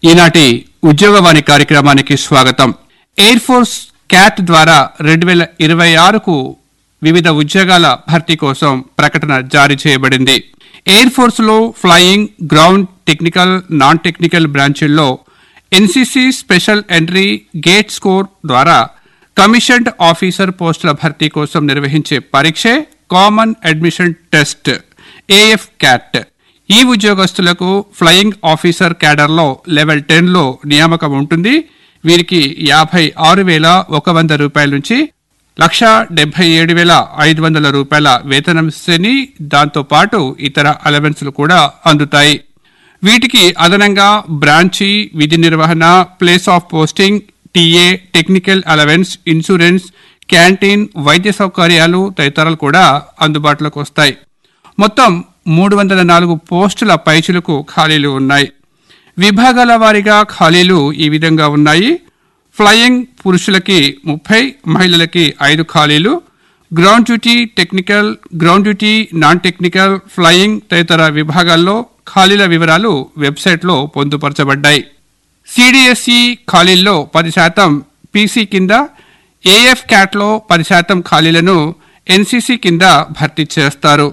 ఈనాటి ఉద్యోగవాణి కార్యక్రమానికి స్వాగతం ఎయిర్ ఫోర్స్ క్యాట్ ద్వారా రెండు వేల ఇరవై ఆరుకు వివిధ ఉద్యోగాల భర్తీ కోసం ప్రకటన జారీ చేయబడింది ఎయిర్ ఫోర్స్ లో flying ground technical non technical బ్రాంచీల్లో NCC special entry gate score ద్వారా కమిషన్డ్ ఆఫీసర్ పోస్టుల భర్తీ కోసం నిర్వహించే పరీక్షే common admission test AF CAT ఈ ఉద్యోగస్తులకు ఫ్లయింగ్ ఆఫీసర్ క్యాడర్లో లెవెల్ టెన్లో నియామకం ఉంటుంది వీరికి యాభై ఆరు వేల ఒక వంద రూపాయల నుంచి లక్ష డెబ్బై ఏడు వేల ఐదు వందల రూపాయల వేతనం శ్రేణి దాంతో పాటు ఇతర అలవెన్స్లు కూడా అందుతాయి వీటికి అదనంగా బ్రాంచి విధి నిర్వహణ place of posting TA technical allowance insurance canteen వైద్య సౌకర్యాలు తదితరాలు కూడా అందుబాటులోకి వస్తాయి మొత్తం మూడు వందల నాలుగు పోస్టుల పైచులకు ఖాళీలు ఉన్నాయి విభాగాల వారీగా ఖాళీలు ఈ విధంగా ఉన్నాయి ఫ్లయింగ్ పురుషులకి ముప్పై మహిళలకి ఐదు ఖాళీలు ground duty technical ground duty non technical flying తదితర విభాగాల్లో ఖాళీల వివరాలు వెబ్సైట్లో పొందుపరచబడ్డాయి సిడిఎస్ఈ ఖాళీల్లో పది శాతం పీసీ కింద ఏఎఫ్ క్యాట్లో పది శాతం ఖాళీలను ఎన్సీసీ కింద భర్తీ చేస్తారు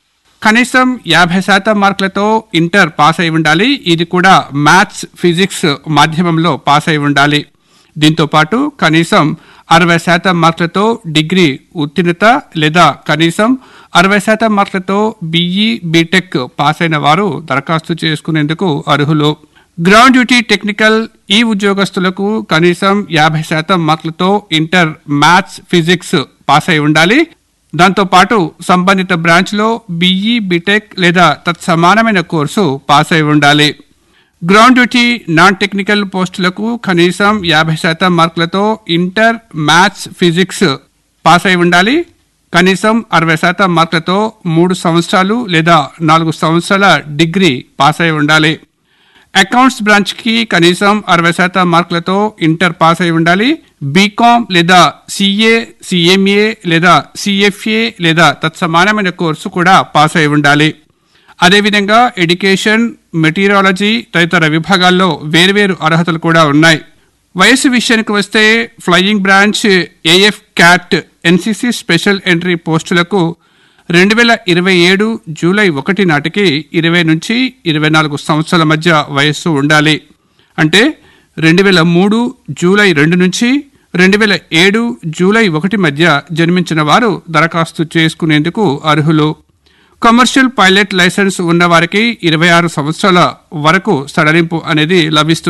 కనీసం యాభై శాతం మార్కులతో ఇంటర్ పాస్ అయి ఉండాలి ఇది కూడా మ్యాథ్స్ ఫిజిక్స్ మాధ్యమంలో పాస్ అయి ఉండాలి దీంతో పాటు కనీసం అరవై శాతం మార్కులతో డిగ్రీ ఉత్తీర్ణత లేదా కనీసం అరవై శాతం మార్కులతో బీఈ బీటెక్ పాస్ అయిన వారు దరఖాస్తు చేసుకునేందుకు అర్హులు గ్రౌండ్ డ్యూటీ టెక్నికల్ ఈ ఉద్యోగస్తులకు కనీసం యాభై శాతం మార్కులతో ఇంటర్ మ్యాథ్స్ ఫిజిక్స్ పాస్ అయి ఉండాలి దాంతో పాటు సంబంధిత బ్రాంచ్ లో బీఈ బీటెక్ లేదా తత్సమానమైన కోర్సు పాస్ అయి ఉండాలి గ్రౌండ్ డ్యూటీ నాన్ టెక్నికల్ పోస్టులకు కనీసం యాభై శాతం మార్కులతో ఇంటర్ మ్యాథ్స్ ఫిజిక్స్ పాస్ అయి ఉండాలి కనీసం అరవై శాతం మార్కులతో మూడు సంవత్సరాలు లేదా నాలుగు సంవత్సరాల డిగ్రీ పాస్ అయి ఉండాలి అకౌంట్స్ బ్రాంచ్ కి కనీసం అరవై శాతం మార్కులతో ఇంటర్ పాస్ అయి ఉండాలి బీకామ్ లేదా సిఏ సిఎంఏ లేదా సిఎఫ్ఏ లేదా తత్సమానమైన కోర్సు కూడా పాస్ అయి ఉండాలి అదేవిధంగా ఎడ్యుకేషన్ మెటీరియాలజీ తదితర విభాగాల్లో వేర్వేరు అర్హతలు కూడా ఉన్నాయి వయసు విషయానికి వస్తే flying branch AF CAT NCC special entry పోస్టులకు రెండు వేల ఇరవై ఏడు జూలై ఒకటి నాటికి ఇరవై నుంచి ఇరవై నాలుగు సంవత్సరాల మధ్య వయస్సు ఉండాలి అంటే రెండు వేల మూడు జూలై రెండు నుంచి రెండు వేల ఏడు జూలై ఒకటి మధ్య జన్మించిన వారు దరఖాస్తు చేసుకునేందుకు అర్హులు కమర్షియల్ పైలట్ లైసెన్స్ ఉన్న వారికి ఇరవై ఆరు సంవత్సరాల వరకు సడలింపు అనేది లభిస్తుంది